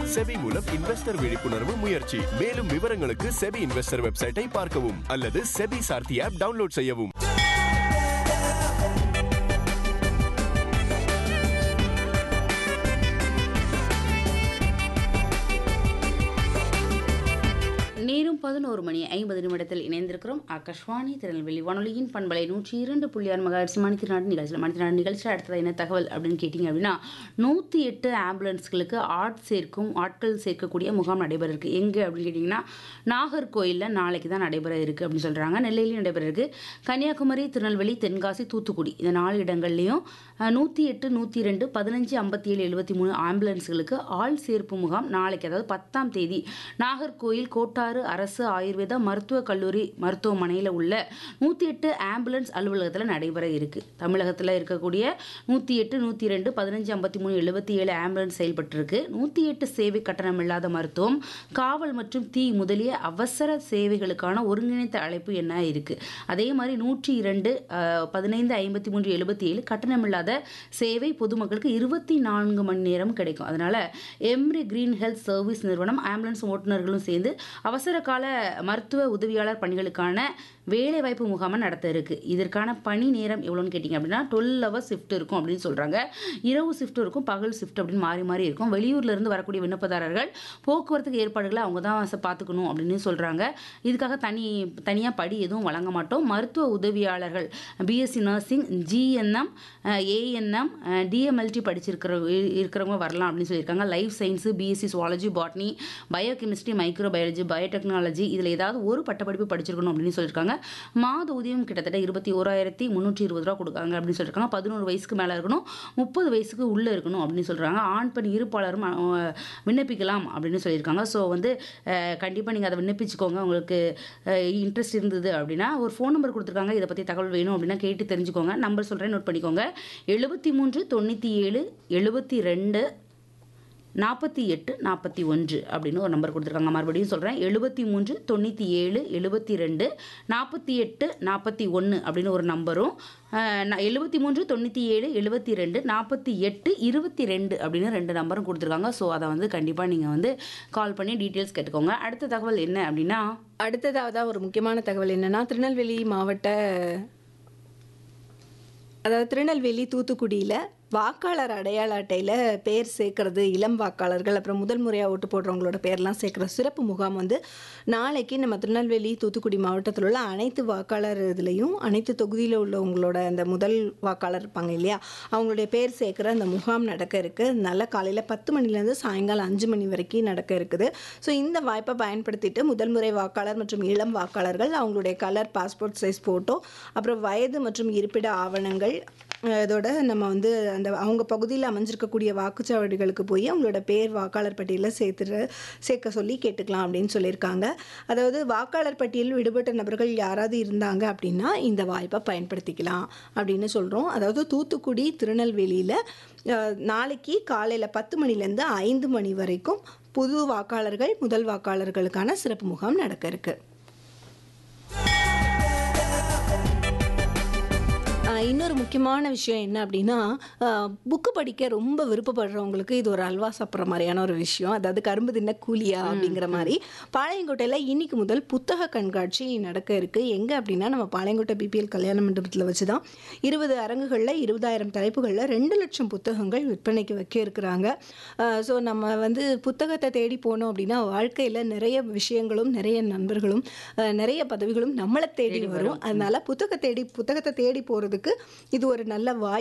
SEBI மூலம் investor விழிப்புணர்வு முயற்சி மேலும் விவரங்களுக்கு செபி இன்வெஸ்டர் வெப்சைட்டை பார்க்கவும் அல்லது செபி சார்த்தி ஆப் டவுன்லோட் செய்யவும் நேரும் பதினோரு மணி ஐம்பது நிமிடத்தில் இணைந்திருக்கிறோம் ஆகாஷ்வாணி திருநெல்வேலி வானொலியின் பண்பலை நூற்றி இரண்டு புள்ளி ஆறு மகாட்சி மணித்திருநாடு நிகழ்ச்சியில் மணித்திருநாடு நிகழ்ச்சியில் அடுத்தது என்ன தகவல் அப்படின்னு கேட்டிங்க அப்படின்னா நூற்றி எட்டு ஆம்புலன்ஸ்களுக்கு ஆட் சேர்க்கும் ஆட்கள் சேர்க்கக்கூடிய முகாம் நடைபெற இருக்கு எங்கே அப்படின்னு கேட்டிங்கன்னா நாகர்கோயிலில் நாளைக்கு தான் நடைபெற இருக்குது அப்படின்னு சொல்கிறாங்க நெல்லையிலையும் நடைபெற இருக்கு கன்னியாகுமரி திருநெல்வேலி தென்காசி தூத்துக்குடி இந்த நாலு இடங்கள்லையும் நூற்றி எட்டு நூற்றி ரெண்டு பதினஞ்சு ஐம்பத்தி ஏழு எழுபத்தி மூணு ஆம்புலன்ஸ்களுக்கு ஆள் சேர்ப்பு முகாம் நாளைக்கு அதாவது பத்தாம் தேதி நாகர்கோயில் கோட்டாறு அரசு ஆயுர்வேதா மருத்துவக் கல்லூரி மருத்துவமனையில் உள்ள நூற்றி எட்டு ஆம்புலன்ஸ் அலுவலகத்தில் நடைபெற இருக்குது தமிழகத்தில் இருக்கக்கூடிய நூற்றி எட்டு நூற்றி ரெண்டு பதினஞ்சு ஐம்பத்தி மூணு எழுபத்தி ஏழு ஆம்புலன்ஸ் செயல்பட்டிருக்கு நூற்றி எட்டு சேவை கட்டணம் இல்லாத மருத்துவம் காவல் மற்றும் தீ முதலிய அவசர சேவைகளுக்கான ஒருங்கிணைந்த அழைப்பு என்ன இருக்குது அதே மாதிரி நூற்றி இரண்டு பதினைந்து ஐம்பத்தி மூன்று எழுபத்தி ஏழு கட்டணமில்லாத சேவை பொதுமக்களுக்கு இருபத்தி நான்கு மணி நேரம் கிடைக்கும் அதனால எம்ரி கிரீன் ஹெல்த் சர்வீஸ் நிறுவனம் ஆம்புலன்ஸ் ஓட்டுநர்களும் சேர்ந்து அவசர கால மருத்துவ உதவியாளர் பணிகளுக்கான வேலைவாய்ப்பு முகாமை நடத்த இருக்கு இதற்கான பணி நேரம் எவ்வளோன்னு கேட்டிங்க அப்படின்னா டுவெல் ஹவர்ஸ் ஷிஃப்ட் இருக்கும் அப்படின்னு சொல்கிறாங்க இரவு ஷிஃப்ட் இருக்கும் பகல் ஷிஃப்ட் அப்படின்னு மாறி மாறி இருக்கும் வெளியூர்ல இருந்து வரக்கூடிய விண்ணப்பதாரர்கள் போக்குவரத்துக்கு ஏற்பாடுகளை அவங்க தான் ச- பார்த்துக்கணும் அப்படின்னு சொல்கிறாங்க இதுக்காக தனி தனியாக படி எதுவும் வழங்க மாட்டோம் மருத்துவ உதவியாளர்கள் BSc nursing GNM ANM DMLT படிச்சிருக்கிற இருக்கிறவங்க வரலாம் அப்படின்னு சொல்லியிருக்காங்க life science BSc zoology botany biochemistry microbiology biotechnology இதில் ஏதாவது ஒரு பட்டப்படிப்பு படிச்சிருக்கணும் அப்படின்னு சொல்லியிருக்காங்க மாத ஊதியம் கிட்டத்தட்ட இருபத்தி ஓராயிரத்தி முந்நூற்றி இருபது ரூபா கொடுக்காங்க அப்படின்னு சொல்லியிருக்காங்க பதினோரு வயசுக்கு மேலே இருக்கணும் முப்பது வயசுக்கு உள்ளே இருக்கணும் அப்படின்னு சொல்கிறாங்க ஆண் பெண் இருப்பாளரும் அஹ், விண்ணப்பிக்கலாம் அப்படின்னு சொல்லியிருக்காங்க ஸோ வந்து கண்டிப்பாக நீங்கள் அதை விண்ணப்பிச்சுக்கோங்க உங்களுக்கு இன்ட்ரெஸ்ட் இருந்தது அப்படின்னா ஒரு ஃபோன் நம்பர் கொடுத்துருக்காங்க இதை பற்றி தகவல் வேணும் அப்படின்னா கேட்டு தெரிஞ்சுக்கோங்க நம்பர் சொல்கிறேன் நோட் பண்ணிக்கோங்க எழுபத்தி மூன்று தொண்ணூற்றி ஏழு எழுபத்தி ரெண்டு நாற்பத்தி எட்டு நாற்பத்தி ஒன்று அப்படின்னு ஒரு நம்பர் கொடுத்துருக்காங்க மறுபடியும் சொல்கிறேன் எழுபத்தி மூன்று தொண்ணூற்றி ஏழு எழுபத்தி ரெண்டு நாற்பத்தி எட்டு நாற்பத்தி ஒன்று அப்படின்னு ஒரு நம்பரும் எழுபத்தி மூன்று தொண்ணூற்றி ஏழு எழுபத்தி ரெண்டு நாற்பத்தி எட்டு இருபத்தி ரெண்டு அப்படின்னு ரெண்டு நம்பரும் கொடுத்துருக்காங்க ஸோ அதை வந்து கண்டிப்பாக நீங்கள் வந்து கால் பண்ணி டீட்டெயில்ஸ் கேட்டுக்கோங்க அடுத்த தகவல் என்ன அப்படின்னா அடுத்ததாக ஒரு முக்கியமான தகவல் என்னன்னா திருநெல்வேலி மாவட்ட அதாவது திருநெல்வேலி தூத்துக்குடியில் வாக்காளர் அடையாள அட்டையில் பேர் சேர்க்கறது இளம் வாக்காளர்கள் அப்புறம் முதல் முறையாக ஓட்டு போடுறவங்களோட பேர்லாம் சேர்க்குற சிறப்பு முகாம் வந்து நாளைக்கு நம்ம திருநெல்வேலி தூத்துக்குடி மாவட்டத்தில் உள்ள அனைத்து வாக்காளர் இதுலேயும் அனைத்து தொகுதியில் உள்ளவங்களோட அந்த முதல் வாக்காளர் இருப்பாங்க இல்லையா அவங்களுடைய பேர் சேர்க்குற அந்த முகாம் நடக்க இருக்கு நல்ல காலையில் பத்து மணிலேருந்து சாயங்காலம் அஞ்சு மணி வரைக்கும் நடக்க இருக்குது ஸோ இந்த வாய்ப்பை பயன்படுத்திட்டு முதல் முறை வாக்காளர் மற்றும் இளம் வாக்காளர்கள் அவங்களுடைய கலர் பாஸ்போர்ட் சைஸ் ஃபோட்டோ அப்புறம் வயது மற்றும் இருப்பிட ஆவணங்கள் அஹ் இதோட நம்ம வந்து அந்த அவங்க பகுதியில் அமைஞ்சிருக்கக்கூடிய வாக்குச்சாவடிகளுக்கு போய் அவங்களோட பேர் வாக்காளர் பட்டியலில் சேர்த்துற சேர்க்க சொல்லி கேட்டுக்கலாம் அப்படின்னு சொல்லியிருக்காங்க அதாவது வாக்காளர் பட்டியலில் விடுபட்ட நபர்கள் யாராவது இருந்தாங்க அப்படின்னா இந்த வாய்ப்பை பயன்படுத்திக்கலாம் அப்படின்னு சொல்கிறோம் அதாவது தூத்துக்குடி திருநெல்வேலியில் அஹ், நாளைக்கு காலையில் பத்து மணிலேருந்து ஐந்து மணி வரைக்கும் புது வாக்காளர்கள் முதல் வாக்காளர்களுக்கான சிறப்பு முகாம் நடக்க இருக்கு ஆஹ் இன்னொரு முக்கியமான விஷயம் என்ன அப்படின்னா புக்கு படிக்க ரொம்ப விருப்பப்படுறவங்களுக்கு இது ஒரு அல்வா சாப்பிட்ற மாதிரியான ஒரு விஷயம் அதாவது கரும்பு தின்ன கூலியா அப்படிங்கிற மாதிரி பாளையங்கோட்டையில் இன்னைக்கு முதல் புத்தக கண்காட்சி நடக்க இருக்கு எங்கே அப்படின்னா நம்ம பாளையங்கோட்டை பிபிஎல் கல்யாண மண்டபத்தில் வச்சு தான் இருபது அரங்குகளில் இருபதாயிரம் தலைப்புகளில் ரெண்டு லட்சம் புத்தகங்கள் விற்பனைக்கு வைக்க இருக்கிறாங்க ஸோ நம்ம வந்து புத்தகத்தை தேடி போனோம் அப்படின்னா வாழ்க்கையில் நிறைய விஷயங்களும் நிறைய நண்பர்களும் ஆஹ் நிறைய பதவிகளும் நம்மளை தேடி வரும் அதனால புத்தக தேடி புத்தகத்தை தேடி போகிறதுக்கு இது ஒரு நல்ல வாய்ப்பு